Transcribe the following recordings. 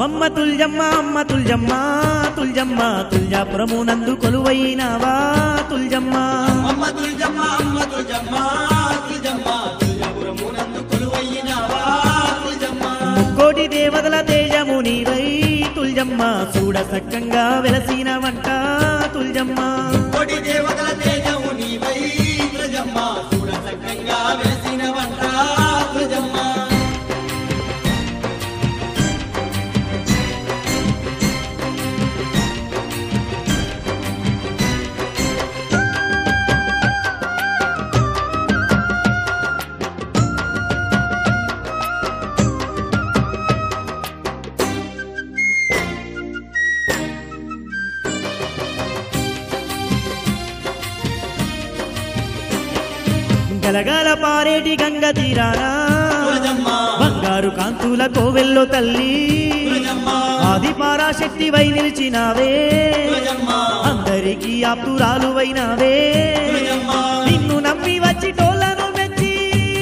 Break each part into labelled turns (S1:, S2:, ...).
S1: అమ్మమ్మ తుల్జమ్మ అమ్మ తుల్జమ్మ తుల్జమ్మ తుల్జాపురము నందు కొలువైనావా తుల్జమ్మ
S2: అమ్మ తుల్జమ్మ అమ్మ తుల్జమ్మ తుల్జమ్మ తుల్జపురము నందు కొలువయ్యినావా తుల్జమ్మ
S1: ముక్కోటి దేవతల తేజము నీవై తుల్జమ్మ చూడ సక్కంగా వెలసిన వంట తుల్జమ్మ
S2: కోటి దేవతల తేజము నీవై తుల్జమ్మ చూడ చక్కగా వెలసిన వంట తుల్జమ్మ
S1: గలగల పారేటి గంగ తీరానా
S2: తుల్జమ్మ
S1: బంగారు కాంతుల కోవెల్లో తల్లి
S2: తుల్జమ్మ
S1: ఆది పరాశక్తి వై నిలిచినావే
S2: తుల్జమ్మ
S1: అందరికీ ఆప్తురాలువైనావే
S2: తుల్జమ్మ
S1: నిన్ను నమ్మి వచ్చి టోళ్ళను మెచ్చి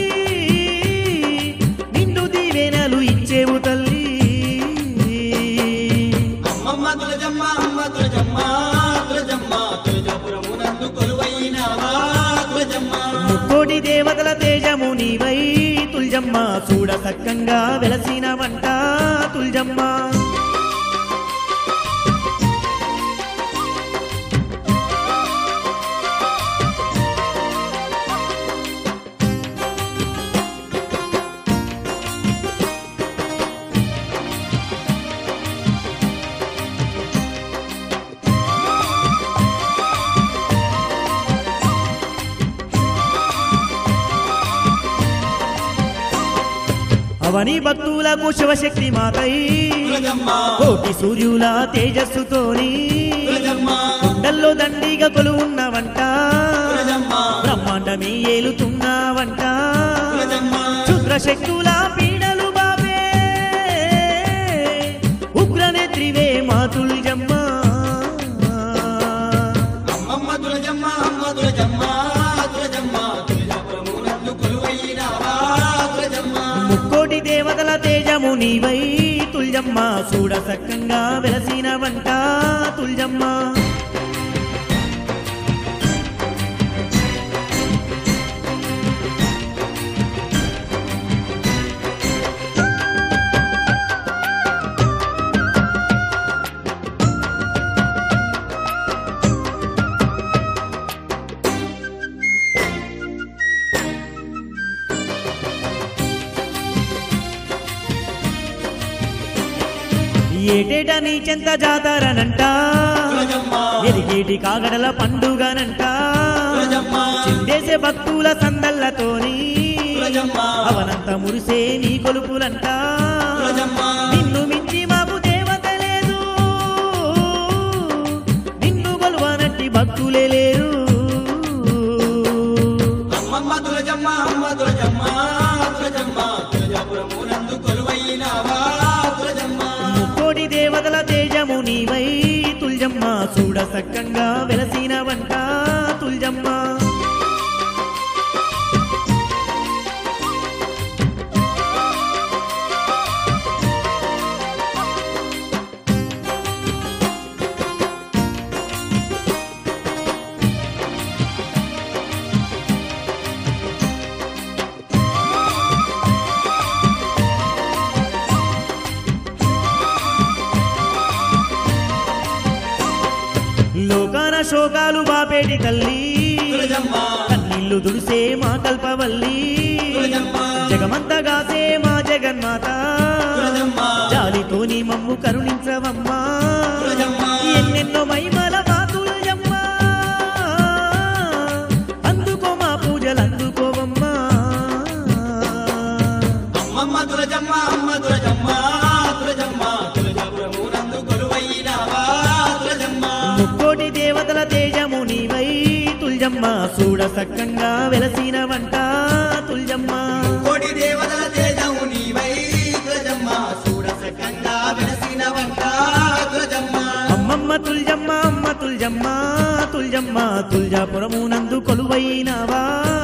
S1: నిన్ను దీవెనలు ఇచ్చేవు తల్లి
S2: అమ్మమ్మ తులజమ్మ అమ్మ తులజమ్మ తులజమ్మ తులజపురము నందు కొలువైనావా తులజమ్మ
S1: ముక్కోటి దేవతల తేజము నీవై తుల్జమ్మ చూడ సక్కంగా వెలసిన వంట తుల్జమ్మ అవని భక్తులకు శివశక్తి మాతై
S2: తులజమ్మ
S1: కోటి సూర్యుల తేజస్సుతోని
S2: తులజమ్మ
S1: కొండల్లో దండిగా కొలువున్నవంట
S2: తులజమ్మ
S1: బ్రహ్మాండమే ఏలుతున్నవంట
S2: తులజమ్మ
S1: క్షుద్ర శక్తుల పీడలు బాబే ఉగ్రనేత్రివే మాతుల్జమ్మ
S2: అమ్మమ్మ తులజమ్మ అమ్మ తులజమ్మ తులజమ్మ తులజపురము నందు కొలువైనావా తులజమ్మ
S1: ముక్కోటి దేవతల తేజము నీవై తుల్జమ్మ చూడ సక్కంగా వెలసిన వంట తుల్జమ్మ ఏటేటా నీ చెంత జాతరనంట
S2: తులజమ్మ
S1: ఎరిగేటి కాగడల పండుగనంట
S2: తులజమ్మ
S1: చిందేసే భక్తుల సందల్లతోని
S2: తులజమ్మ
S1: అవనంత మురిసే నీ కొలుపులంట
S2: తులజమ్మ
S1: నిన్ను మించి మాకు దేవత లేదు నిన్ను కొలువనట్టి భక్తులే లేరు
S2: అమ్మమ్మ తులజమ్మ అమ్మ తులజమ్మ తులజమ్మ తులజపురము నందు కొలువైనావా తులజమ్మ
S1: ముక్కోటి దేవతల తేజము నీవై తుల్జమ్మ చూడ సక్కంగా వెలసిన వంట తుల్జమ్మ లోకాన శోకాలు బాపేటి తల్లి
S2: తులజమ్మ
S1: కన్నీళ్లు దుడిసే మా కల్పవల్లి
S2: తులజమ్మ
S1: జగమంతగాసే మా జగన్మాత
S2: తులజమ్మ
S1: జాలితోని మమ్ము కరుణించవమ్మా
S2: తులజమ్మ
S1: ఎన్నెన్నో మైమల మా తుల్జమ్మ అందుకో మా పూజలు అందుకోవమ్మా
S2: అమ్మమ్మ తులజమ్మ అమ్మ తులజమ్మ తులజమ్మ తులజపురము నందు కొలువైనావా తులజమ్మ
S1: ముక్కోటి దేవతల తేజము నీవై తుల్జమ్మ చూడ సక్కంగా వెలసిన వంట తుల్జమ్మ
S2: కోటి దేవతల తేజము నీవై తులజమ్మ చూడ సకంగా వెలసిన వంట తులజమ్మ
S1: అమ్మమ్మ తుల్జమ్మ అమ్మ తుల్జమ్మ తుల్జమ్మ తుల్జాపురము నందు కొలువైనావా